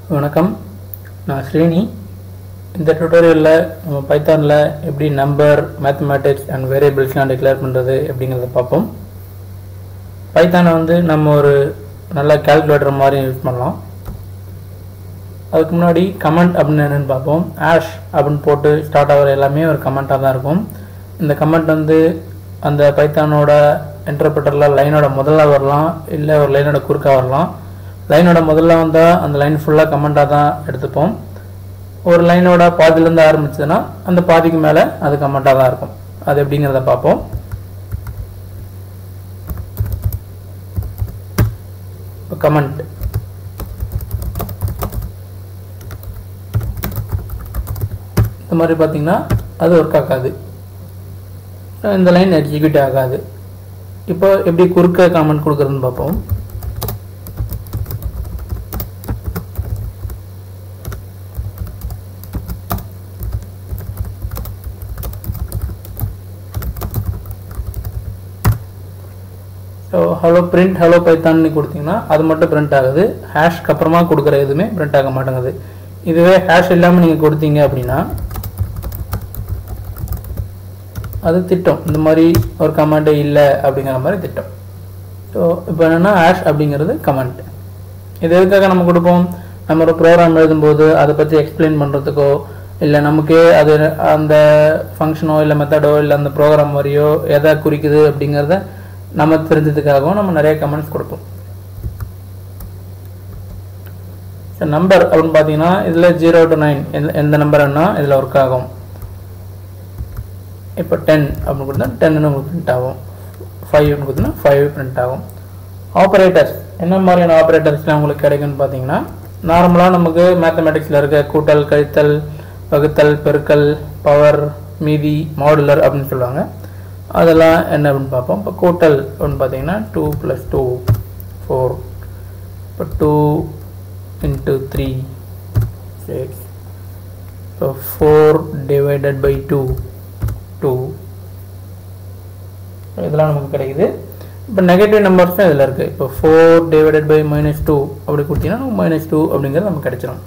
வணக்கம் நான் ஸ்ரீனி இந்த டுட்டோரியலில் நம்ம பைத்தானில் எப்படி நம்பர் மேத்தமேட்டிக்ஸ் அண்ட் வேரியபிள்ஸ்லாம் டிக்ளேர் பண்ணுறது அப்படிங்கிறத பார்ப்போம் பைத்தானை வந்து நம்ம ஒரு நல்ல கால்குலேட்டர் மாதிரி யூஸ் பண்ணலாம் அதுக்கு முன்னாடி கமெண்ட் அப்படின்னு என்னென்னு பார்ப்போம் ஆஷ் அப்படின்னு போட்டு ஸ்டார்ட் ஆகிற எல்லாமே ஒரு கமெண்ட்டாக தான் இருக்கும் இந்த கமெண்ட் வந்து அந்த பைத்தானோட இன்டர்பிரட்டரில் லைனோட முதல்ல வரலாம் இல்லை ஒரு லைனோட குறுக்கா வரலாம் லைனோட முதல்ல வந்தால் அந்த லைன் ஃபுல்லாக கமெண்ட்டாக தான் எடுத்துப்போம் ஒரு லைனோட பாதியிலேருந்து ஆரம்பிச்சதுன்னா அந்த பாதிக்கு மேலே அது கமெண்ட்டாக தான் இருக்கும் அது எப்படிங்கிறத பார்ப்போம் இப்போ கமெண்ட் இந்த மாதிரி பார்த்தீங்கன்னா அது ஒர்க் ஆகாது இந்த லைன் எக்ஸிக்யூட் ஆகாது இப்போ எப்படி குறுக்க காமெண்ட் கொடுக்குறதுன்னு பார்ப்போம் ஸோ ஹலோ பிரிண்ட் ஹலோ பைத்தான்னு கொடுத்தீங்கன்னா அது மட்டும் பிரிண்ட் ஆகுது ஹேஷ்க்கு அப்புறமா கொடுக்குற எதுவுமே பிரிண்ட் ஆக மாட்டேங்குது இதுவே ஹேஷ் இல்லாமல் நீங்கள் கொடுத்தீங்க அப்படின்னா அது திட்டம் இந்த மாதிரி ஒரு கமெண்ட்டே இல்லை அப்படிங்கிற மாதிரி திட்டம் ஸோ இப்போ என்னென்னா ஹேஷ் அப்படிங்கிறது கமெண்ட் இது எதுக்காக நம்ம கொடுப்போம் நம்ம ஒரு ப்ரோக்ராம் எழுதும்போது அதை பற்றி எக்ஸ்பிளைன் பண்ணுறதுக்கோ இல்லை நமக்கே அது அந்த ஃபங்க்ஷனோ இல்லை மெத்தடோ இல்லை அந்த ப்ரோக்ராம் மாதிரியோ எதை குறிக்குது அப்படிங்கிறத நம்ம தெரிஞ்சதுக்காகவும் நம்ம நிறைய கமெண்ட்ஸ் கொடுப்போம் ஸோ நம்பர் அப்படின்னு பார்த்தீங்கன்னா இதில் ஜீரோ டு நைன் எந்த எந்த நம்பர் வேணா இதில் ஒர்க் ஆகும் இப்போ டென் அப்படின்னு கொடுத்தா டென்னு உங்களுக்கு பிரிண்ட் ஆகும் ஃபைவ்னு கொடுத்தா ஃபைவ் பிரிண்ட் ஆகும் ஆப்ரேட்டர்ஸ் என்ன மாதிரியான ஆப்ரேட்டர்ஸ்லாம் உங்களுக்கு கிடைக்கும்னு பார்த்தீங்கன்னா நார்மலாக நமக்கு மேத்தமெட்டிக்ஸில் இருக்க கூட்டல் கழித்தல் வகுத்தல் பெருக்கல் பவர் மீதி மாடுலர் அப்படின்னு சொல்லுவாங்க அதெல்லாம் என்ன அப்படின்னு பார்ப்போம் இப்போ கூட்டல் அப்படின்னு பார்த்தீங்கன்னா டூ ப்ளஸ் டூ ஃபோர் இப்போ டூ இன்ட்டு த்ரீ சிக்ஸ் இப்போ four divided by two two இதெல்லாம் நமக்கு கிடைக்குது இப்போ நெகட்டிவ் நம்பர்ஸ் தான் இதில் இருக்குது இப்போ four divided by minus two அப்படி கொடுத்தீங்கன்னா நமக்கு மைனஸ் டூ அப்படிங்கிறது நமக்கு கிடைச்சிடும்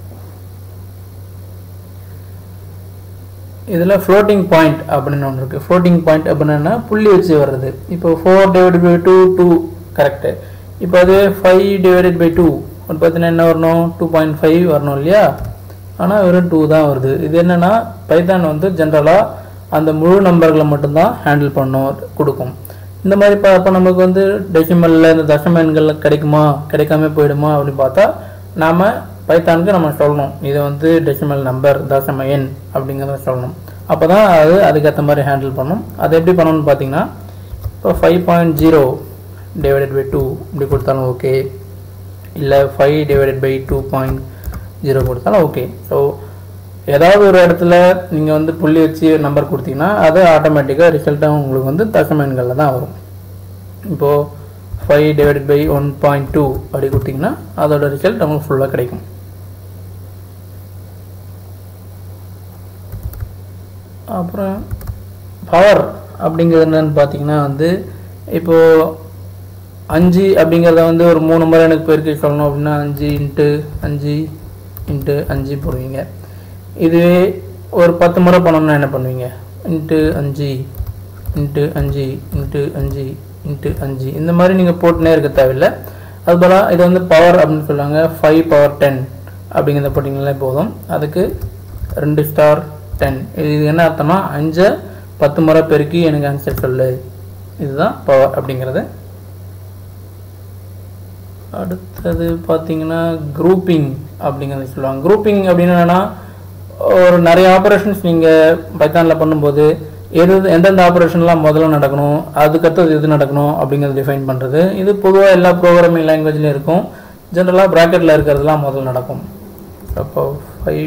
இதில் ஃப்ளோட்டிங் பாயிண்ட் அப்படின்னு ஒன்று இருக்குது ஃப்ளோட்டிங் பாயிண்ட் அப்படின்னா புள்ளி வச்சு வர்றது இப்போ four divide by two two correct இப்போ அது ஃபைவ் டிவைடட் பை டூ ஒரு பார்த்தீங்கன்னா என்ன வரணும் டூ பாயிண்ட் ஃபைவ் வரணும் இல்லையா ஆனால் வெறும் டூ தான் வருது இது என்னென்னா பைத்தான் வந்து ஜென்ரலாக அந்த முழு நம்பர்களை மட்டும்தான் ஹேண்டில் பண்ணும் கொடுக்கும் இந்த மாதிரி இப்போ நமக்கு வந்து டெசிமலில் இந்த தசம எண்கள் கிடைக்குமா கிடைக்காம போயிடுமா அப்படின்னு பார்த்தா நாம் பைத்தானுக்கு நம்ம சொல்லணும் இதை வந்து டெசிமல் நம்பர் தசம எண் அப்படிங்கிறத சொல்லணும் அப்போ தான் அது அதுக்கேற்ற மாதிரி ஹேண்டில் பண்ணும் அது எப்படி பண்ணணும்னு பார்த்தீங்கன்னா இப்போ five point zero divided by two இப்படி கொடுத்தாலும் ஓகே இல்லை five divided by two point zero கொடுத்தாலும் ஓகே ஸோ ஏதாவது ஒரு இடத்துல நீங்கள் வந்து புள்ளி வச்சு நம்பர் கொடுத்தீங்கன்னா அது ஆட்டோமேட்டிக்காக ரிசல்ட்டாக உங்களுக்கு வந்து தசம எண்களில் தான் வரும் இப்போது five divided by one point two அப்படி கொடுத்தீங்கன்னா அதோட ரிசல்ட் உங்களுக்கு ஃபுல்லாக கிடைக்கும் அப்புறம் பவர் அப்படிங்கிறது என்னன்னு பார்த்தீங்கன்னா வந்து இப்போது அஞ்சு அப்படிங்கிறத வந்து ஒரு மூணு முறை எனக்கு பெருக்கி சொல்லணும் அப்படின்னா அஞ்சு இன்ட்டு அஞ்சு இன்ட்டு அஞ்சு போடுவீங்க இதுவே ஒரு பத்து முறை பண்ணணும்னா என்ன பண்ணுவீங்க இன்ட்டு அஞ்சு இன்ட்டு அஞ்சு இன்ட்டு அஞ்சு இன்ட்டு அஞ்சு இந்த மாதிரி நீங்கள் போட்டுனே இருக்க தேவையில்லை அது போல் இதை வந்து பவர் அப்படின்னு சொல்லுவாங்க ஃபைவ் பவர் டென் அப்படிங்கிறத போட்டிங்களே போதும் அதுக்கு ரெண்டு ஸ்டார் டென் இது என்ன அர்த்தம்னா அஞ்சை பத்து முறை பெருக்கி எனக்கு ஆன்சர் சொல்லு இதுதான் பவர் அப்படிங்கிறது அடுத்தது பார்த்தீங்கன்னா குரூப்பிங் அப்படிங்கிறத சொல்லுவாங்க குரூப்பிங் அப்படின்னு என்னென்னா ஒரு நிறைய ஆப்ரேஷன்ஸ் நீங்கள் பைத்தானில் பண்ணும்போது எது எந்தெந்த ஆப்ரேஷன்லாம் முதல்ல நடக்கணும் அதுக்கடுத்தது எது நடக்கணும் அப்படிங்கிறத டிஃபைன் பண்ணுறது இது பொதுவாக எல்லா ப்ரோக்ராமிங் லாங்குவேஜ்லையும் இருக்கும் ஜென்ரலாக ப்ராக்கெட்டில் இருக்கிறதுலாம் முதல்ல நடக்கும் அப்போ five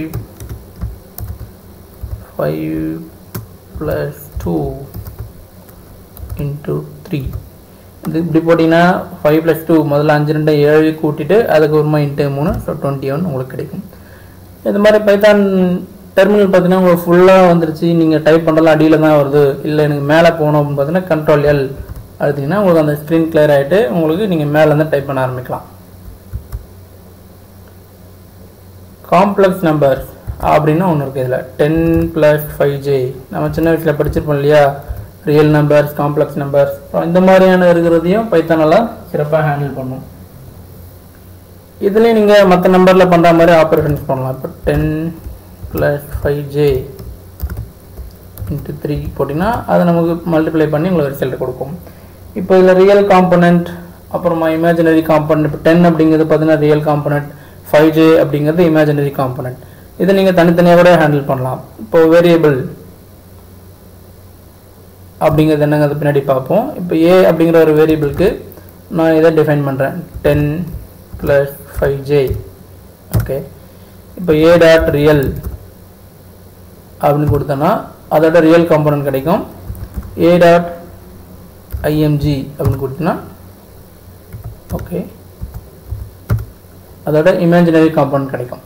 five plus two into three இது இப்படி போட்டிங்கன்னா ஃபைவ் ப்ளஸ் டூ முதல்ல அஞ்சு ரெண்டு ஏழு கூட்டிட்டு அதுக்கப்புறமா இன்ட்டு மூணு ஸோ டுவெண்ட்டி ஒன் உங்களுக்கு கிடைக்கும் இது மாதிரி பைத்தான் டெர்மினல் பார்த்தீங்கன்னா உங்களுக்கு ஃபுல்லாக வந்துருச்சு நீங்கள் டைப் பண்ணுறதுலாம் அடியில் தான் வருது இல்லை எனக்கு மேலே போகணும் அப்படின்னு பார்த்தீங்கன்னா கண்ட்ரோல் எல் அழுத்திங்கன்னா உங்களுக்கு அந்த ஸ்க்ரீன் கிளியர் ஆகிட்டு உங்களுக்கு நீங்கள் மேலேருந்து டைப் பண்ண ஆரம்பிக்கலாம் காம்ப்ளெக்ஸ் நம்பர்ஸ் அப்படின்னு ஒன்று இருக்குது இதில் டென் ப்ளஸ் ஃபைவ் ஜே நம்ம சின்ன வயசில் படிச்சிருப்போம் இல்லையா ரியல் நம்பர்ஸ் காம்ப்ளெக்ஸ் நம்பர்ஸ் இந்த மாதிரியான இருக்கிறதையும் பைத்தானால் சிறப்பாக ஹேண்டில் பண்ணும் இதுலேயும் நீங்கள் மற்ற நம்பரில் பண்ணுற மாதிரி ஆப்ரேஷன்ஸ் பண்ணலாம் இப்போ ten plus five J into three போட்டிங்கன்னா அதை நமக்கு மல்டிப்ளை பண்ணி உங்களுக்கு ரிசல்ட் கொடுக்கும் இப்போ இதில் ரியல் காம்பனண்ட் அப்புறமா இமேஜினரி காம்பனண்ட் இப்போ டென் அப்படிங்கிறது பார்த்தீங்கன்னா ரியல் காம்பனண்ட் ஃபைவ் ஜே அப்படிங்கிறது இமேஜினரி காம்பனண்ட் இதை நீங்கள் தனித்தனியாக கூட ஹேண்டில் பண்ணலாம் இப்போ வேரியபிள் அப்படிங்கிறது என்னங்கிறது பின்னாடி பார்ப்போம் இப்போ ஏ அப்படிங்கிற ஒரு வேரியபிளுக்கு நான் இதை டிஃபைன் பண்ணுறேன் ten plus five J okay இப்போ ஏ டாட் ரியல் அப்படின்னு கொடுத்தோன்னா அதோட ரியல் காம்பனன்ட் கிடைக்கும் ஏ டாட் ஐஎம்ஜி அப்படின்னு கொடுத்தோன்னா ஓகே அதோட இமேஜினரி காம்பனன்ட் கிடைக்கும்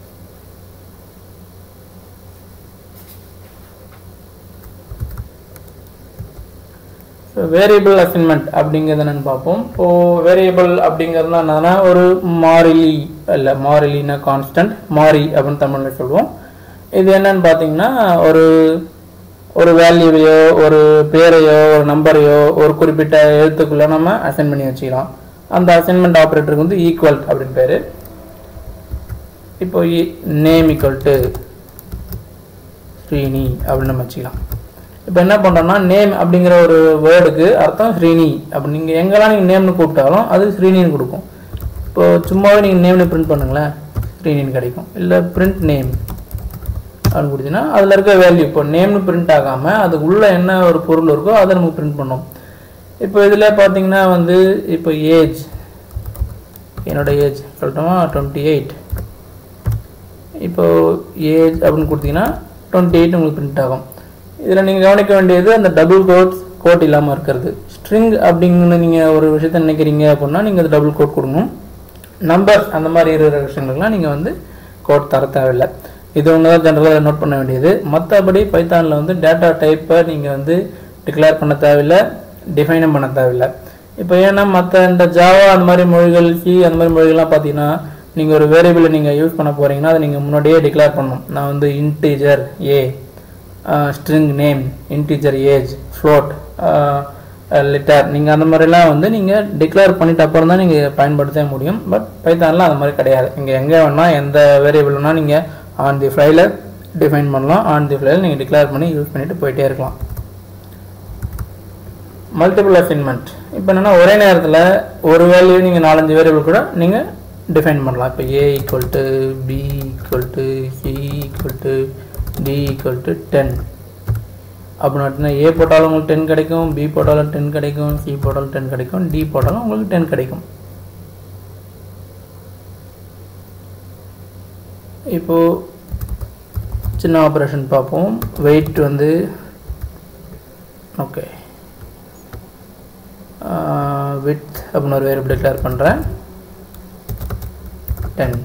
வேரியபிள் அசைன்மெண்ட் அப்படிங்கிறது என்னன்னு பார்ப்போம் இப்போது வேரியபிள் அப்படிங்கிறதுனா என்னன்னா ஒரு மாறிலி இல்லை மாறிலினா கான்ஸ்டன்ட் மாறி அப்படின்னு தமிழில் சொல்லுவோம் இது என்னன்னு பார்த்தீங்கன்னா ஒரு ஒரு வேல்யூவையோ ஒரு பேரையோ ஒரு நம்பரையோ ஒரு குறிப்பிட்ட எழுத்துக்குள்ள நம்ம அசைன் பண்ணி வச்சுக்கலாம் அந்த அசைன்மெண்ட் ஆப்ரேட்டருக்கு வந்து ஈக்குவல் அப்படின்னு பேர் இப்போ நேம் ஈக்குவல் டு ஸ்ரீனி அப்படின்னு நம்ம வச்சுக்கலாம் இப்போ என்ன பண்ணுறோம்னா நேம் அப்படிங்கிற ஒரு வேர்டுக்கு அர்த்தம் ஸ்ரீனி அப்படி நீங்கள் எங்கெல்லாம் நீங்கள் நேம்னு கூப்பிட்டாலும் அது ஸ்ரீனின்னு கொடுக்கும் இப்போ சும்மாவே நீங்கள் நேம்னு பிரிண்ட் பண்ணுங்களேன் ஸ்ரீனின்னு கிடைக்கும் இல்லை பிரிண்ட் நேம் அப்படின்னு கொடுத்தீங்கன்னா அதில் இருக்க வேல்யூ இப்போ நேம்னு பிரிண்ட் ஆகாமல் அதுக்கு உள்ளே என்ன ஒரு பொருள் இருக்கோ அதை நமக்கு பிரிண்ட் பண்ணோம் இப்போ இதில் பார்த்தீங்கன்னா வந்து இப்போ ஏஜ் என்னோட ஏஜ் சொல்லட்டுமா டுவெண்ட்டி எயிட் இப்போ ஏஜ் அப்படின்னு கொடுத்தீங்கன்னா டுவெண்ட்டி எயிட் உங்களுக்கு பிரிண்ட் ஆகும் இதில் நீங்கள் கவனிக்க வேண்டியது அந்த டபுள் கோட் கோட் இல்லாமல் இருக்கிறது ஸ்ட்ரிங் அப்படிங்கன்னு நீங்கள் ஒரு விஷயத்த நினைக்கிறீங்க அப்படின்னா நீங்கள் அது டபுள் கோட் கொடுக்கணும் நம்பர்ஸ் அந்த மாதிரி இருக்கிற விஷயங்களுக்குலாம் நீங்கள் வந்து கோட் தர தேவையில்லை இது ஒன்று தான் ஜென்ரலாக நோட் பண்ண வேண்டியது மற்றபடி பைத்தானில் வந்து டேட்டா டைப்பை நீங்கள் வந்து டிக்ளேர் பண்ண தேவையில்லை டிஃபைனும் பண்ண தேவையில்லை இப்போ ஏன்னா மற்ற இந்த ஜாவா அந்த மாதிரி மொழிகள் சி அந்த மாதிரி மொழிகள்லாம் பார்த்தீங்கன்னா நீங்கள் ஒரு வேரியபிளை நீங்கள் யூஸ் பண்ண போகிறீங்கன்னா அதை நீங்கள் முன்னாடியே டிக்ளேர் பண்ணணும் நான் வந்து integer A string name integer age float litre நீங்கள் அந்த மாதிரிலாம் வந்து நீங்கள் டிக்ளேர் பண்ணிட்ட அப்புறம் தான் நீங்கள் பயன்படுத்த முடியும் பட் பைத்தானில் அந்த மாதிரி கிடையாது நீங்கள் எங்கே வேணால் எந்த வேரியபிள் வேணால் நீங்கள் ஆன் தி ஃப்ளைல டிஃபைன் பண்ணலாம் ஆன் தி ஃப்ளைல நீங்கள் டிக்ளேர் பண்ணி யூஸ் பண்ணிவிட்டு போயிட்டே இருக்கலாம் மல்டிபிள் அசைன்மெண்ட் இப்போ என்னென்னா ஒரே நேரத்தில் ஒரு வேல்யூ நீங்கள் நாலஞ்சு வேரியபிள் கூட நீங்கள் டிஃபைன் பண்ணலாம் இப்போ a equal to b equal to c equal to d equal to ten அப்படின்னா ஏ போட்டாலும் உங்களுக்கு டென் கிடைக்கும் பி போட்டாலும் டென் கிடைக்கும் சி போட்டாலும் டென் கிடைக்கும் டி போட்டாலும் உங்களுக்கு டென் கிடைக்கும் இப்போது சின்ன ஆப்ரேஷன் பார்ப்போம் வெயிட் வந்து ஓகே வித் அப்படின்னு ஒரு வேரியபிள் டிக்ளேர் பண்ணுறேன் டென்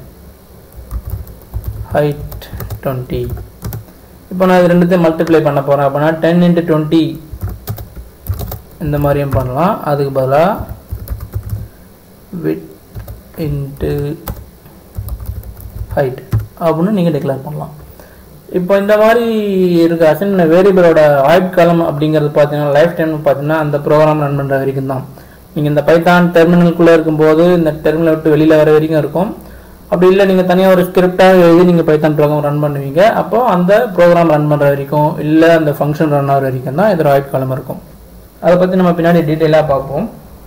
ஹைட் டுவெண்ட்டி இப்போ நான் இது ரெண்டுத்தையும் மல்டிப்ளை பண்ண போகிறேன் அப்படின்னா டென் இன்ட்டு டுவெண்ட்டி இந்த மாதிரியும் பண்ணலாம் அதுக்கு பதிலாக வித் இன்ட்டு ஹைட் அப்படின்னு நீங்கள் டிக்ளேர் பண்ணலாம் இப்போ இந்த மாதிரி இருக்க அசைன் வேரியபிளோட ஆயுட்காலம் அப்படிங்கிறது பார்த்தீங்கன்னா லைஃப் டைம் பார்த்தீங்கன்னா அந்த ப்ரோக்ராம் ரன் பண்ணுற வரைக்கும் தான் நீங்கள் இந்த பைத்தான் டெர்மினலுக்குள்ளே இருக்கும்போது இந்த டெர்மினல் விட்டு வெளியில் வர வரைக்கும் இருக்கும் அப்படி இல்லை நீங்கள் தனியாக ஒரு ஸ்கிரிப்டாக எழுதி நீங்கள் பைத்தான் ப்ரோக்ராம் ரன் பண்ணுவீங்க அப்போ அந்த ப்ரோக்ராம் ரன் பண்ணுற வரைக்கும் இல்லை அந்த ஃபங்க்ஷன் ரன் ஆகிற வரைக்கும் தான் இதோட ஆயுட்காலம் இருக்கும் அதை பற்றி நம்ம பின்னாடி டீட்டெயிலாக பார்ப்போம்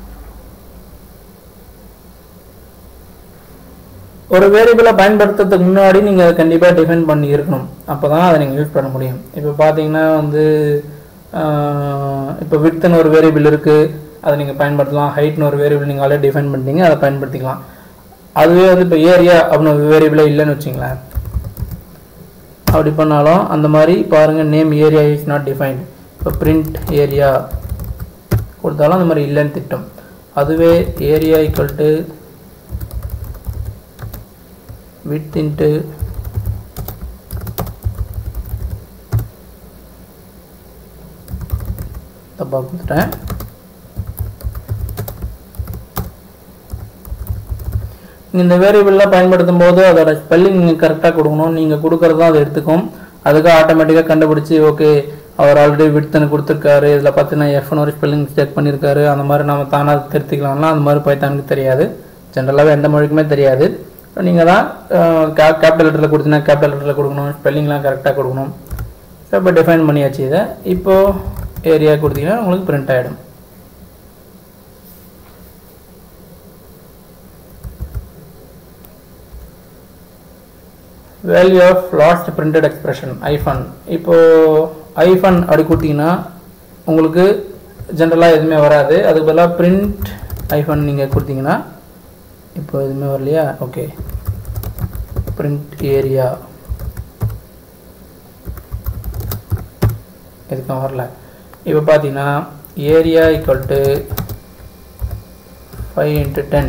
ஒரு வேரியபிளை பயன்படுத்துறதுக்கு முன்னாடி நீங்கள் அதை கண்டிப்பாக டிஃபைன் பண்ணி இருக்கணும் அப்போ தான் அதை நீங்கள் யூஸ் பண்ண முடியும் இப்போ பார்த்தீங்கன்னா வந்து இப்போ வித்துன்னு ஒரு வேரியபிள் இருக்குது அதை நீங்கள் பயன்படுத்தலாம் ஹைட்னு ஒரு வேரியபிள் நீங்கள் ஆல்ரெடி டிஃபைன் பண்ணிட்டீங்க அதை பயன்படுத்திக்கலாம் அதுவே வந்து இப்போ ஏரியா அப்படின்னு ஒரு வேரியபிளே இல்லைன்னு வச்சிங்களேன் அப்படி பண்ணாலும் அந்த மாதிரி பாருங்கள் name area is not defined இப்போ பிரிண்ட் ஏரியா கொடுத்தாலும் அந்த மாதிரி இல்லைன்னு திட்டம் அதுவே area equal to width into தப்பாக கொடுத்துட்டேன் இந்த வேரியபிள்லாம் பயன்படுத்தும் போது அதோட ஸ்பெல்லிங் நீங்கள் கரெக்டாக கொடுக்கணும் நீங்கள் கொடுக்கறது தான் அதை எடுத்துக்கும் அதுக்கு ஆட்டோமேட்டிக்காக கண்டுபிடிச்சி ஓகே அவர் ஆல்ரெடி விட்த்தனு கொடுத்துருக்காரு இதில் பார்த்தீங்கன்னா எஃப்னு ஒரு ஸ்பெல்லிங் செக் பண்ணியிருக்காரு அந்த மாதிரி நம்ம தானாக திருத்திக்கலாம்னா அந்த மாதிரி பைத்தானுக்கு தெரியாது ஜென்ரலாகவே எந்த மொழிக்குமே தெரியாது நீங்கள் தான் கேபிட்டல் லெட்டரில் கொடுத்தீங்கன்னா கேபிட்டல் லெட்டரில் கொடுக்கணும் ஸ்பெல்லிங்லாம் கரெக்டாக கொடுக்கணும் ஸோ இப்போ டிஃபைன் பண்ணியாச்சு இதை இப்போது ஏரியா கொடுத்தீங்கன்னா உங்களுக்கு பிரிண்ட் ஆகிடும் value of last printed expression hyphen இப்போது ஐஃபன் அப்படி கொடுத்தீங்கன்னா உங்களுக்கு ஜென்ரலாக எதுவுமே வராது அதுக்கு பதிலாக பிரிண்ட் ஐஃபன் நீங்கள் கொடுத்தீங்கன்னா இப்போ எதுவுமே வரலையா ஓகே பிரிண்ட் ஏரியா எதுக்கும் வரல இப்போ பார்த்தீங்கன்னா area equal to five into ten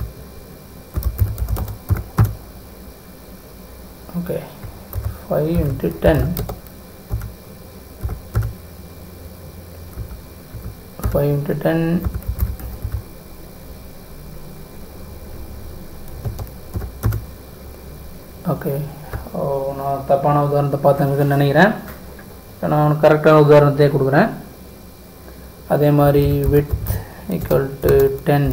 okay 5 into 10 5 into 10 okay oh நான் தப்பான உதாரணத்தை பார்த்துருக்குன்னு நினைக்கிறேன் இப்போ நான் உனக்கு கரெக்டான உதாரணத்தையே கொடுக்குறேன் அதே மாதிரி width equal to ten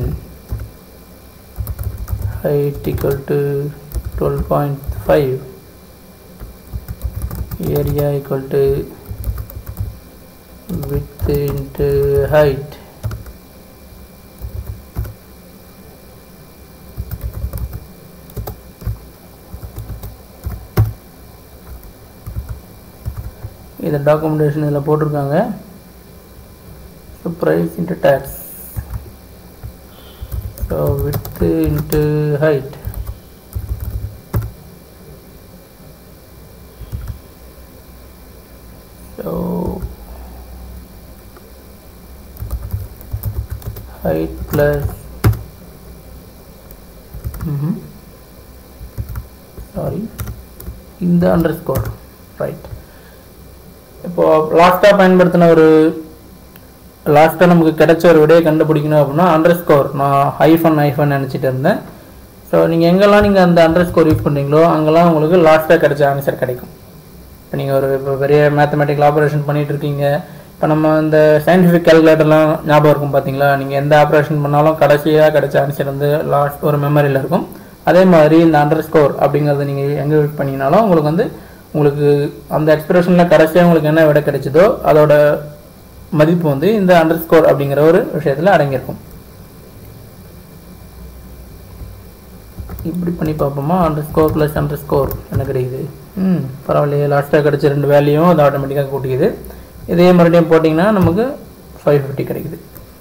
height equal to twelve point five area equal to width into height இது டாக்குமெண்டேஷன் இதில் போட்டிருக்காங்க so price into tax so width into height so height plus mm sorry இந்த அண்டர் ஸ்கோர் ரைட் இப்போ லாஸ்ட்டாக பயன்படுத்தின ஒரு லாஸ்ட்டாக நமக்கு கிடைச்ச ஒரு விடையை கண்டுபிடிக்கணும் அப்படின்னா அண்டர் ஸ்கோர் நான் ஹைஃபன் ஹைஃபன் நினச்சிட்டு இருந்தேன் ஸோ நீங்கள் எங்கெல்லாம் நீங்கள் அந்த அண்டர் ஸ்கோர் யூஸ் பண்ணுறீங்களோ அங்கெல்லாம் உங்களுக்கு லாஸ்ட்டாக கிடைச்ச ஆன்சர் கிடைக்கும் இப்போ நீங்கள் ஒரு இப்போ பெரிய மேத்தமெட்டிக்கல் ஆப்ரேஷன் பண்ணிட்டு இருக்கீங்க இப்போ நம்ம இந்த சயின்டிஃபிக் கேல்குலேட்டர்லாம் ஞாபகம் இருக்கும் பார்த்தீங்களா நீங்கள் எந்த ஆப்ரேஷன் பண்ணாலும் கடைசியாக கிடைச்ச ஆன்சர் வந்து லாஸ்ட் ஒரு மெமரியில் இருக்கும் அதே மாதிரி இந்த அண்டர் ஸ்கோர் அப்படிங்கிறத நீங்கள் எங்கே யூஸ் பண்ணீங்கனாலும் உங்களுக்கு வந்து உங்களுக்கு அந்த எக்ஸ்பிரஷனில் கடைசியாக உங்களுக்கு என்ன விட கிடைச்சதோ அதோட மதிப்பு வந்து இந்த அண்டர் ஸ்கோர் அப்படிங்கிற ஒரு விஷயத்தில் அடங்கியிருக்கும் இப்படி பண்ணி பார்ப்போமா underscore plus underscore என்ன கிடைக்குது ம் பரவாயில்லையே லாஸ்ட்டாக கிடச்ச ரெண்டு வேல்யூயும் அது ஆட்டோமேட்டிக்காக கூட்டிக்குது இதே மறுபடியும் போட்டிங்கன்னா நமக்கு ஃபைவ் ஃபிஃப்டி கிடைக்குது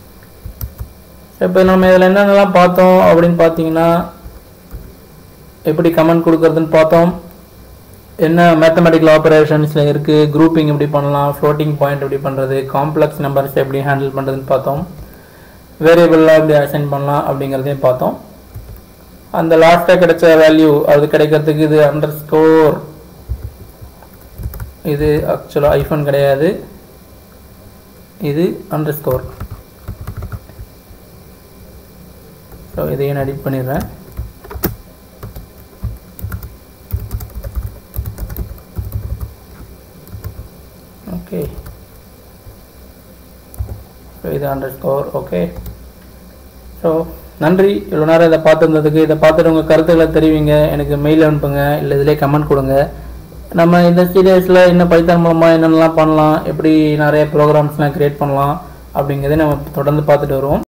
இப்போ நம்ம இதில் என்னென்னலாம் பார்த்தோம் அப்படின்னு பார்த்தீங்கன்னா எப்படி கமெண்ட் கொடுக்கறதுன்னு பார்த்தோம் என்ன மேத்தமெட்டிக்கல் ஆப்ரேஷன்ஸில் இருக்குது குரூப்பிங் எப்படி பண்ணலாம் ஃப்ளோட்டிங் பாயிண்ட் எப்படி பண்ணுறது காம்ப்ளெக்ஸ் நம்பர்ஸ் எப்படி ஹேண்டில் பண்ணுறதுன்னு பார்த்தோம் வேரியபிளாக எப்படி அசைன் பண்ணலாம் அப்படிங்கிறதையும் பார்த்தோம் அந்த லாஸ்ட்டாக கிடைச்ச வேல்யூ அது கிடைக்கிறதுக்கு இது அண்டர் ஸ்கோர் இது ஆக்சுவலாக ஐஃபோன் கிடையாது இது அண்டர் ஸ்கோர் ஸோ இதையும் நான் எடிட் பண்ணிடுறேன் ஓகே ஸோ இது அண்டர் ஸ்கோர் ஓகே ஸோ நன்றி இவ்வளோ நேரம் இதை பார்த்துருந்ததுக்கு இதை பார்த்துட்டு உங்கள் கருத்துக்களை தெரிவிங்க எனக்கு மெயில் அனுப்புங்க இல்லை இதிலே கமெண்ட் கொடுங்க நம்ம இந்த சீரியஸில் இன்னும் பைத்தான் மூலமாக என்னென்னலாம் பண்ணலாம் எப்படி நிறைய ப்ரோக்ராம்ஸ்லாம் க்ரியேட் பண்ணலாம் அப்படிங்கிறத நம்ம தொடர்ந்து பார்த்துட்டு வருவோம்